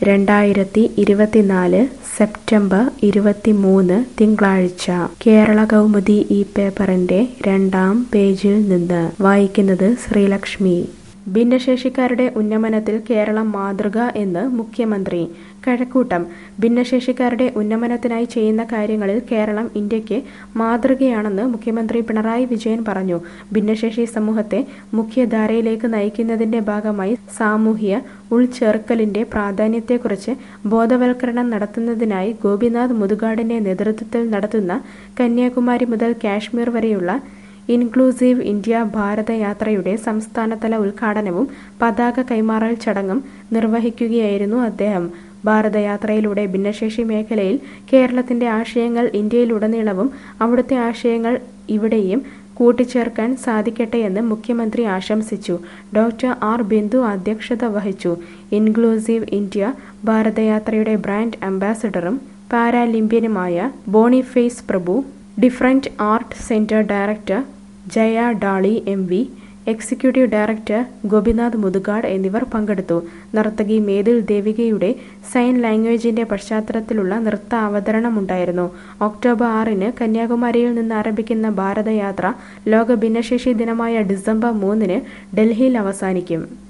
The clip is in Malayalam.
രണ്ടായിരത്തി ഇരുപത്തിനാല് സെപ്റ്റംബർ ഇരുപത്തിമൂന്ന് തിങ്കളാഴ്ച കേരള കൗമുദി ഈ പേപ്പറിന്റെ രണ്ടാം പേജിൽ നിന്ന് വായിക്കുന്നത് ശ്രീലക്ഷ്മി ഭിന്നശേഷിക്കാരുടെ ഉന്നമനത്തിൽ കേരളം മാതൃക എന്ന് മുഖ്യമന്ത്രി കഴക്കൂട്ടം ഭിന്നശേഷിക്കാരുടെ ഉന്നമനത്തിനായി ചെയ്യുന്ന കാര്യങ്ങളിൽ കേരളം ഇന്ത്യക്ക് മാതൃകയാണെന്ന് മുഖ്യമന്ത്രി പിണറായി വിജയൻ പറഞ്ഞു ഭിന്നശേഷി സമൂഹത്തെ മുഖ്യധാരയിലേക്ക് നയിക്കുന്നതിന്റെ ഭാഗമായി സാമൂഹ്യ ഉൾച്ചേർക്കലിന്റെ പ്രാധാന്യത്തെക്കുറിച്ച് ബോധവൽക്കരണം നടത്തുന്നതിനായി ഗോപിനാഥ് മുതുകാടിന്റെ നേതൃത്വത്തിൽ നടത്തുന്ന കന്യാകുമാരി മുതൽ കാശ്മീർ വരെയുള്ള ഇൻക്ലൂസീവ് ഇന്ത്യ ഭാരതയാത്രയുടെ സംസ്ഥാനതല ഉദ്ഘാടനവും പതാക കൈമാറൽ ചടങ്ങും നിർവഹിക്കുകയായിരുന്നു അദ്ദേഹം ഭാരതയാത്രയിലൂടെ ഭിന്നശേഷി മേഖലയിൽ കേരളത്തിന്റെ ആശയങ്ങൾ ഇന്ത്യയിലുടനീളവും അവിടുത്തെ ആശയങ്ങൾ ഇവിടെയും കൂട്ടിച്ചേർക്കാൻ സാധിക്കട്ടെയെന്ന് മുഖ്യമന്ത്രി ആശംസിച്ചു ഡോക്ടർ ആർ ബിന്ദു അധ്യക്ഷത വഹിച്ചു ഇൻക്ലൂസീവ് ഇന്ത്യ ഭാരതയാത്രയുടെ ബ്രാൻഡ് അംബാസഡറും പാരാലിമ്പ്യനുമായ Boniface Prabhu different art centre director Jaya Dolly M V executive director Gopinath Muthukad എന്നിവർ പങ്കെടുത്തു നർത്തകി മേതിൽ ദേവികയുടെ സൈൻ ലാംഗ്വേജിന്റെ പശ്ചാത്തലത്തിലുള്ള നൃത്ത അവതരണമുണ്ടായിരുന്നു ഒക്ടോബർ ആറിന് കന്യാകുമാരിയിൽ നിന്ന് ആരംഭിക്കുന്ന ഭാരതയാത്ര ലോക ഭിന്നശേഷി ദിനമായ ഡിസംബർ മൂന്നിന് ഡൽഹിയിൽ അവസാനിക്കും